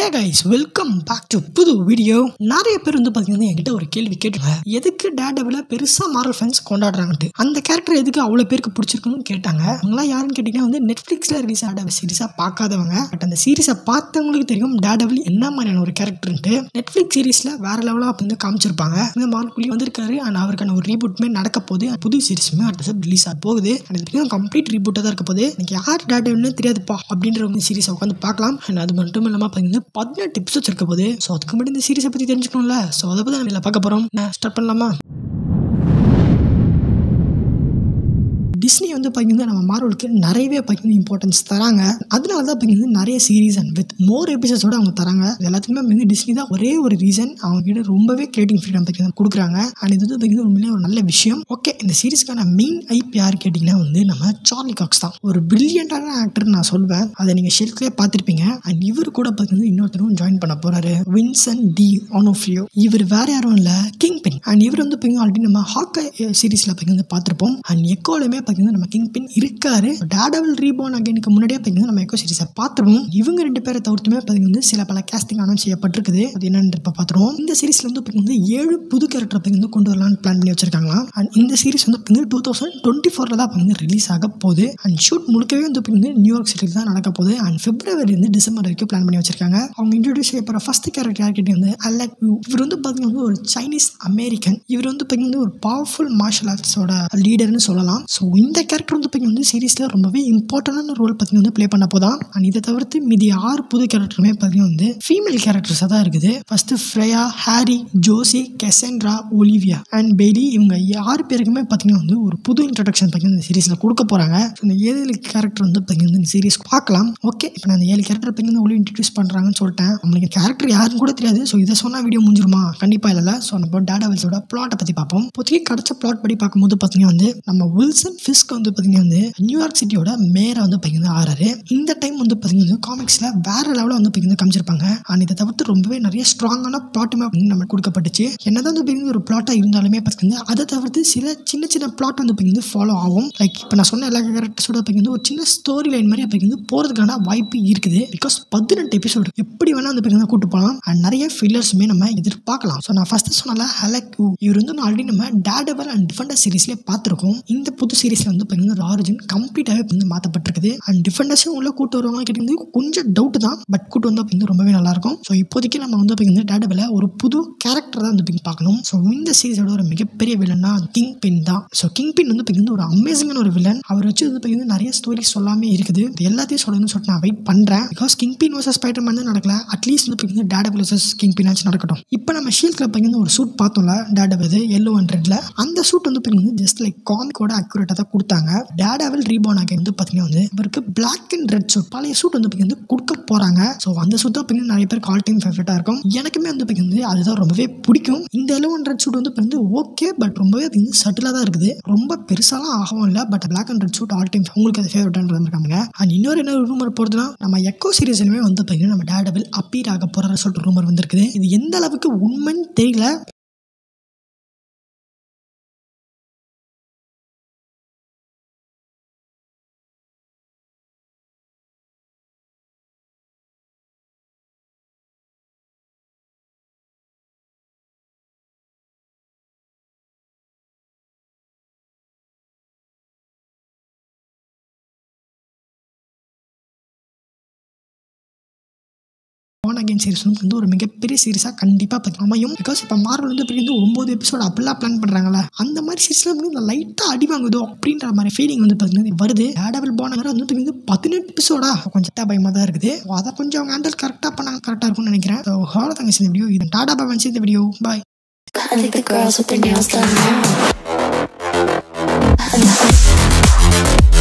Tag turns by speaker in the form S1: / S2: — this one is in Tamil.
S1: Hey guys welcome back to புது வீடியோ நிறைய பேர் வந்து பார்த்தீங்கன்னா என்கிட்ட ஒரு கேள்வி கேட்டாங்க எதுக்கு டேடவில் பெருசாக மாரல் ஃபேன்ஸ் கொண்டாடுறாங்கன்ட்டு அந்த கேரக்டர் எதுக்கு அவ்வளோ பேருக்கு பிடிச்சிருக்குன்னு கேட்டாங்க அவங்களாம் யாருன்னு கேட்டிங்கன்னா வந்து நெட்ஃப்ளிக்ஸில் ரிலீஸ் ஆட சீரிஸாக பார்க்காதவங்க பட் அந்த சீரிஸை பார்த்தவங்களுக்கு தெரியும் டேடவில் என்ன மாதிரியான ஒரு கேரக்டர்ன்ட்டு நெட்ஃப்ளிக்ஸ் சீரிஸில் வேற லெவலாக வந்து காமிச்சிருப்பாங்க இந்த மார்க்குள்ளி வந்திருக்காரு அண்ட் அவருக்கான ஒரு ரீபூட்மே நடக்க போகுது புது சீரிஸுமே அடுத்த ரிலீஸ் ஆக போகுது அண்ட் இது கம்ப்ளீட் ரீபூட்டாக தான் இருக்க போகுது எனக்கு யார் டேடவ்னு தெரியாதுப்பா அப்படின்ற ஒரு சீரிஸை உட்காந்து பார்க்கலாம் அண்ட் அது மட்டும் இல்லாமல் பார்த்தீங்கன்னா பதினெட்டு எபிசோட்ஸ் இருக்க போது ஸோ அதுக்கு முன்னாடி இந்த சீரிஸை பற்றி தெரிஞ்சுக்கணும்ல ஸோ அதை பற்றி நம்ம பார்க்க போகிறோம் நான் ஸ்டார்ட் பண்ணலாமா டிஸ்னி வந்து பார்த்தீங்கன்னா நம்ம மார்வலுக்கு நிறையவே பார்த்தீங்கன்னா இம்பார்ட்டன்ஸ் தராங்க அதனால தான் பார்த்தீங்கன்னா நிறைய சீரீஸ் அண்ட் வித் மோர் எபிசோட்ஸோட அவங்க தராங்க இது எல்லாத்துக்குமே வந்து டிஸ்னி தான் ஒரே ஒரு ரீசன் அவங்க கிட்ட ரொம்பவே கிரியேட்டிங் ஃப்ரீடம் பார்த்தீங்கன்னா கொடுக்குறாங்க அண்ட் இது வந்து பார்த்தீங்கன்னா உண்மையிலே ஒரு நல்ல விஷயம் ஓகே இந்த சீரிஸ்க்கான மெயின் ஐப் யார் கேட்டிங்கன்னா வந்து நம்ம சார்லி காக்ஸ் தான் ஒரு பிரில்லியண்டான ஆக்டர் நான் சொல்வேன் அதை நீங்கள் ஷெல்க்லேயே பார்த்துருப்பீங்க அண்ட் இவர் கூட பார்த்தீங்கன்னா இன்னொருத்தரும் ஜாயின் பண்ண போறாரு வின்சன் டி ஆனோஃபியோ இவர் வேற யாரும் இல்லை கிங் பின் அண்ட் இவர் வந்து பார்த்தீங்கன்னா ஆல்ரெடி நம்ம ஹாக்க சீரிஸில் பார்த்தீங்கன்னா பார்த்துருப்போம் அண்ட் எக்கோலுமே பார்த்தீங்கன்னா நம்ம கிங் பின் இருக்காரு டேடபிள் ரீபோன் அகைனுக்கு முன்னாடியே பார்த்தீங்கன்னா நம்ம எக்கோ சீரிஸை பார்த்துருவோம் இவங்க ரெண்டு பேரை தவிர்த்துமே பார்த்தீங்கன்னா சில பல கேஸ்டிங் அனௌன்ஸ் செய்யப்பட்டிருக்குது அது என்னன்னு இப்போ பார்த்துருவோம் இந்த சீரிஸ்ல வந்து பார்த்தீங்கன்னா ஏழு புது கேரக்டர் பார்த்தீங்கன்னா கொண்டு வரலாம்னு பிளான் பண்ணி வச்சிருக்காங்களாம் அண்ட் இந்த சீரிஸ் வந்து பார்த்தீங்கன்னா டூ தௌசண்ட் டுவெண்ட்டி ஃபோரில் தான் பார்த்தீங்கன்னா ரிலீஸ் ஆக போகுது அண்ட் ஷூட் முழுக்கவே வந்து பார்த்தீங்கன்னா நியூயார்க் சிட்டியில் தான் நடக்க போகுது அண்ட் பிப்ரவரி வந்து டிசம்பர் வரைக்கும் பிளான் பண்ணி வச்சிருக்காங்க அவங்க இன்ட்ரடியூஸ் செய்ய போகிற ஃபர்ஸ்ட் கேரக்டர் யார்கிட்ட வந்து அலக் யூ இவர் வந்து பார்த்தீங்கன்னா ஒரு சைனீஸ் அமெரிக்கன் இவர் வந்து பார்த்தீங்கன்னா ஒரு பவர்ஃபுல் மார்ஷல் ஆர்ட்ஸோட லீடர்னு சொல்லலாம் ஸோ இந்த கேரக்டர் வந்து பார்த்தீங்கன்னா வந்து சீரிஸில் ரொம்பவே இம்பார்ட்டண்டான ரோல் பார்த்தீங்கன்னா வந்து ப்ளே பண்ண போதான் அண்ட் இதை தவிர்த்து மீதி ஆறு புது கேரக்டருமே பார்த்தீங்கன்னா வந்து ஃபீமேல் கேரக்டர்ஸாக தான் இருக்குது first Freya Harry Josie Cassandra Olivia and Bailey இவங்க ஆறு பேருக்குமே பார்த்தீங்கன்னா வந்து ஒரு புது இன்ட்ரடக்ஷன் பார்த்தீங்கன்னா இந்த சீரிஸில் கொடுக்க போகிறாங்க ஸோ இந்த ஏழு கேரக்டர் வந்து பார்த்தீங்கன்னா இந்த சீரிஸ் பார்க்கலாம் ஓகே இப்போ நான் அந்த ஏழு கேரக்டர் பார்த்தீங்கன்னா ஒளி இன்ட்ரடியூஸ் பண்ணுறாங்கன்னு சொல்லிட்டேன் நம்மளுக்கு கேரக்டர் யாருன்னு கூட தெரியாது ஸோ இதை சொன்னால் வீடியோ முடிஞ்சிருமா கண்டிப்பாக இல்லை ஸோ நம்ம டேடாவல்ஸோட பிளாட்டை பற்றி பார்ப்போம் இப்போதைக்கு கிடச்ச பிளாட் படி பார்க்கும்போது பார்த்தீங்கன்னா வந்து நம்ம வில்சன் ஃபிஸ்க் வந்து பார்த்தீங்கன்னா வந்து நியூயார்க் சிட்டியோட மேயரை வந்து பார்த்தீங்கன்னா ஆறாரு இந்த டைம் வந்து பார்த்தீங்கன்னா காமிக்ஸில் வேற லெவலில் வந்து பார்த்தீங்கன்னா காமிச்சிருப்பாங்க அண்ட் இதை தவிர்த்து ரொம்பவே நிறைய ஸ்ட்ராங்கான பிளாட்டுமே நம்ம கொடுக்கப்பட்டுச்சு என்னதான் வந்து பார்த்தீங்கன்னா ஒரு பிளாட்டாக இருந்தாலுமே பார்த்தீங்கன்னா அதை தவிர்த்து சில சின்ன சின்ன பிளாட் வந்து பார்த்தீங்கன்னா ஃபாலோ ஆகும் லைக் இப்போ நான் சொன்ன எல்லா கேரக்டர்ஸோட பார்த்தீங்கன்னா ஒரு சின்ன ஸ்டோரி லைன் மாதிரி பார்த்தீங்கன்னா போகிறதுக்கான வாய்ப்பு இருக்குது பிகாஸ் பதினெட்டு எபிசோடு எப்படி வேணால் வந்து பார்த்தீங்கன்னா கூட்டு போகலாம் அண்ட் நிறைய ஃபில்லர்ஸுமே நம்ம எதிர்பார்க்கலாம் ஸோ நான் ஃபஸ்ட்டு சொன்னால ஹலக் இவர் வந்து நான் ஆல்ரெடி நம்ம டேடபிள் அண்ட் டிஃபெண்டர் சீரிஸ்லேயே பார்த்துருக்கோம் இந்த புது சீரிஸில் வந்து பார்த்தீங்கன்னா ஆரிஜின் கம்ப்ளீட்டாகவே வந்து மாற்றப்பட்டிருக்குது அண்ட் டிஃபெண்டர்ஸும் உள்ள கூட்டு வருவாங்க கேட்டிருந்து கொஞ்சம் டவுட் தான் பட் கூட்டு வந்தால் வந்து ரொம்பவே நல்லாயிருக்கும் ஸோ இப்போதைக்கு நம்ம வந்து பார்த்தீங்கன்னா டேடபிள் ஒரு புது கேரக்டர் தான் வந்து பார்க்கணும் ஸோ இந்த சீரிஸோட ஒரு மிகப்பெரிய வில்லன்னா கிங் பின் தான் ஸோ கிங் பின் வந்து பார்த்தீங்கன்னா ஒரு அமேசிங்கான ஒரு வில்லன் அவர் வச்சு வந்து பார்த்தீங்கன்னா நிறைய ஸ்டோரிஸ் சொல்லாமே இருக்குது இது எல்லாத்தையும் சொல்லணும்னு சொல்லிட்டு நான் வெயிட் பண்ணுறேன் because kingpin versus spider man நடக்கல அட்லீஸ்ட் வந்து பார்த்தீங்கன்னா டேடபிள் வர்சஸ் கிங் பின் ஆச்சு நடக்கட்டும் இப்போ நம்ம ஷீல்டில் பார்த்தீங்கன்னா ஒரு சூட் பார்த்தோம்ல டேடபிள் எல்லோ அண்ட் ரெட்ல அந்த சூட் வந்து பார்த்தீங்கன்னா ஜஸ்ட் லைக் காமிக்கோட அக்யூரேட்டாக தான் கொடுத்தாங்க டேடாவில் ரீபான் ஆகி வந்து பார்த்தீங்கன்னா வந்து இவருக்கு பிளாக் அண்ட் ரெட் சூட் பழைய சூட் வந்து பார்த்தீங்கன்னா கொடுக்க போகிறாங்க ஸோ அந்த சூட் தான் பார்த்தீங்கன்னா நிறைய பேருக்கு ஆல் டைம் ஃபேவரட்டாக இருக்கும் எனக்குமே வந்து பார்த்தீங்கன்னா அதுதான் ரொம்பவே பிடிக்கும் இந்த எல்லோ அண்ட் ரெட் சூட் வந்து பார்த்தீங்கன்னா ஓகே பட் ரொம்பவே அது சட்டிலாக தான் இருக்குது ரொம்ப பெருசாலாம் ஆகவும் இல்லை but black and red suit all time உங்களுக்கு அது ஃபேவரட்டாக இருக்காங்க அண்ட் இன்னொரு என்ன ரூமர் போகிறதுனா நம்ம எக்கோ சீரீஸ்லுமே வந்து பார்த்தீங்கன்னா நம்ம டேடபிள் அப்பீர் ஆக போகிற சொல்லிட்டு ரூமர் வந்திருக்குது இது எந்த அளவுக்கு உண்மைன்னு தெரியல ஒன் அகைன் சீரிஸ் வந்து ஒரு மிகப்பெரிய சீரிஸாக கண்டிப்பாக அமையும் பிகாஸ் இப்போ மார்வல் வந்து இப்போ வந்து ஒம்பது எபிசோட் அப்படிலாம் பிளான் பண்ணுறாங்களா அந்த மாதிரி சீரிஸில் வந்து இந்த லைட்டாக அடி வாங்குதோ அப்படின்ற மாதிரி ஃபீலிங் வந்து பார்த்தீங்கன்னா வருது டேடபிள் போன வேறு வந்து வந்து பதினெட்டு எபிசோடா கொஞ்சம் பயமாக தான் இருக்குது அதை கொஞ்சம் அவங்க ஹேண்டில் கரெக்டாக பண்ணாங்க கரெக்டாக இருக்கும்னு நினைக்கிறேன் ஸோ ஹால தங்க இந்த வீடியோ இது டாடா பாய் இந்த video bye
S2: I think the girls with their nails done now.